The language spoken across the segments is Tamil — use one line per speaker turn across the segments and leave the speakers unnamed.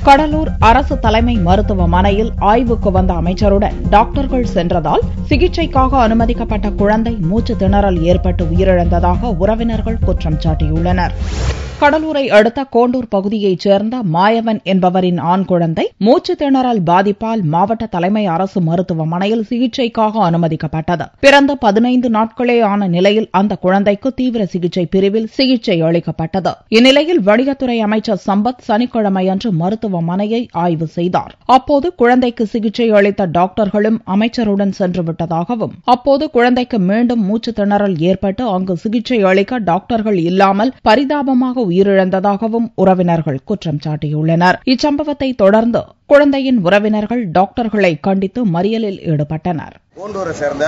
கடலூர் அரசு தலைமை மருத்துவமனையில் ஆய்வுக்கு வந்த அமைச்சருடன் டாக்டர்கள் சென்றதால் சிகிச்சைக்காக அனுமதிக்கப்பட்ட குழந்தை மூச்சு திணறல் ஏற்பட்டு உயிரிழந்ததாக உறவினர்கள் குற்றம் சாட்டியுள்ளனர் கடலூரை அடுத்த கோண்டூர் பகுதியைச் சேர்ந்த மாயவன் என்பவரின் ஆண் குழந்தை மூச்சு திணறல் பாதிப்பால் மாவட்ட தலைமை அரசு மருத்துவமனையில் சிகிச்சைக்காக அனுமதிக்கப்பட்டது பிறந்த பதினைந்து நாட்களே ஆன நிலையில் அந்த குழந்தைக்கு தீவிர சிகிச்சை பிரிவில் சிகிச்சை அளிக்கப்பட்டது இந்நிலையில் வணிகத்துறை அமைச்சர் சம்பத் சனிக்கிழமையன்று மருத்துவமனையை ஆய்வு செய்தார் அப்போது குழந்தைக்கு சிகிச்சை அளித்த டாக்டர்களும் அமைச்சருடன் சென்று விட்டதாகவும் அப்போது குழந்தைக்கு மீண்டும் மூச்சு திணறல் ஏற்பட்டு அங்கு சிகிச்சை அளிக்க டாக்டர்கள் இல்லாமல் பரிதாபமாக உயிரிழந்ததாகவும் உறவினர்கள் குற்றம் சாட்டியுள்ளனர் இச்சம்பவத்தை தொடர்ந்து குழந்தையின் உறவினர்கள் டாக்டர்களை கண்டித்து மறியலில் ஈடுபட்டனர்
கோண்டூரை சேர்ந்த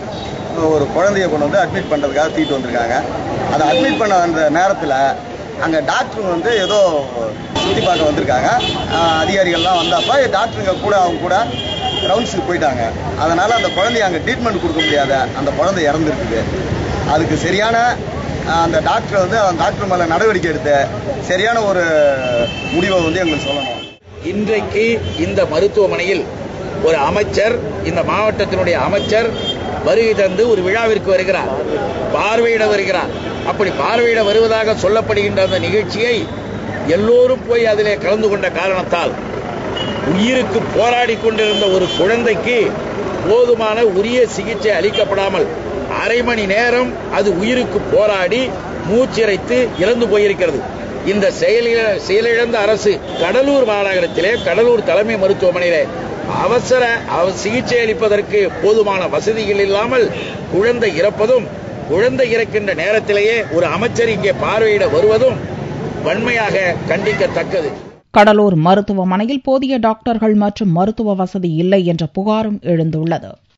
ஒரு குழந்தைய கொண்டு வந்து அட்மிட் பண்ணுறதுக்காக தூக்கிட்டு வந்திருக்காங்க அதை அட்மிட் பண்ண அந்த நேரத்தில் அங்கே டாக்டருங்க வந்து ஏதோ சுற்றி பார்க்க வந்திருக்காங்க ஆஹ் அதிகாரிகள்லாம் வந்தப்ப டாக்டருங்க கூட அவங்க கூட ரவுண்ட்ஸுக்கு போயிட்டாங்க அதனால் அந்த குழந்தைய அங்கே ட்ரீட்மெண்ட் கொடுக்க முடியாத அந்த குழந்தை இறந்துருக்குது அதுக்கு சரியான ஆஹ் அந்த டாக்டர் வந்து அந்த டாக்டர் மேலே நடவடிக்கை எடுத்து சரியான ஒரு முடிவை வந்து எங்களுக்கு சொல்லணும்
இன்றைக்கு இந்த மருத்துவமனையில் ஒரு அமைச்சர் இந்த மாவட்டத்தினுடைய அமைச்சர் வருகை தந்து ஒரு விழாவிற்கு வருகிறார் பார்வையிட வருகிறார் அப்படி பார்வையிட வருவதாக சொல்லப்படுகின்ற அந்த நிகழ்ச்சியை எல்லோரும் போய் அதிலே கலந்து கொண்ட காரணத்தால் உயிருக்கு போராடி கொண்டிருந்த ஒரு குழந்தைக்கு போதுமான உரிய சிகிச்சை அளிக்கப்படாமல் அரை மணி நேரம் அது உயிருக்கு போராடி மூச்சிறைத்து இறந்து போயிருக்கிறது இந்த செயலில செயலிழந்த அரசு கடலூர் மாநகரத்திலே கடலூர் தலைமை மருத்துவமனையிலே அவசர அவ- சிகிச்சை அளிப்பதற்கு போதுமான வசதிகள் இல்லாமல் குழந்தை இறப்பதும் குழந்தை இறக்கின்ற நேரத்திலேயே ஒரு அமைச்சர் இங்கே பார்வையிட வருவதும் வன்மையாக கண்டிக்கத்தக்கது
கடலூர் மருத்துவமனையில் போதிய டாக்டர்கள் மற்றும் மருத்துவ வசதி இல்லை என்ற புகாரும் எழுந்துள்ளது